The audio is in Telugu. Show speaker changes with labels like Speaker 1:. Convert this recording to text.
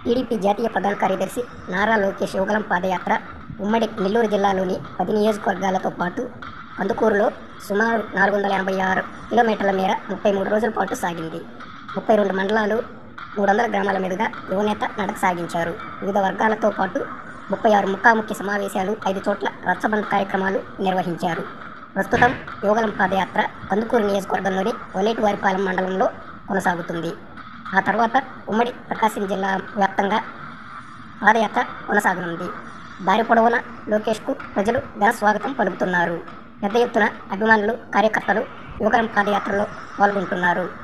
Speaker 1: టీడీపీ జాతీయ ప్రధాన కార్యదర్శి నారా లోకేష్ యువగలం పాదయాత్ర ఉమ్మడి నెల్లూరు జిల్లాలోని పది నియోజకవర్గాలతో పాటు కందుకూరులో సుమారు నాలుగు వందల ఎనభై ఆరు కిలోమీటర్ల మేర ముప్పై మూడు రోజుల పాటు సాగింది ముప్పై రెండు మండలాలు మూడు వందల గ్రామాల మీదుగా యువనేత నడక సాగించారు వివిధ వర్గాలతో పాటు ముప్పై ఆరు ముఖాముఖి సమావేశాలు ఐదు చోట్ల రచ్చబంద్ కార్యక్రమాలు నిర్వహించారు ప్రస్తుతం యువగలం పాదయాత్ర కందుకూరు నియోజకవర్గంలోని ఒలేటివారిపాలెం మండలంలో కొనసాగుతుంది ఆ తర్వాత ఉమ్మడి ప్రకాశం జిల్లా వ్యాప్తంగా పాదయాత్ర కొనసాగనుంది దారి పొడవునా లోకేష్కు ప్రజలు ఘన స్వాగతం పలుకుతున్నారు పెద్ద ఎత్తున అభిమానులు కార్యకర్తలు యువగలం పాదయాత్రలో పాల్గొంటున్నారు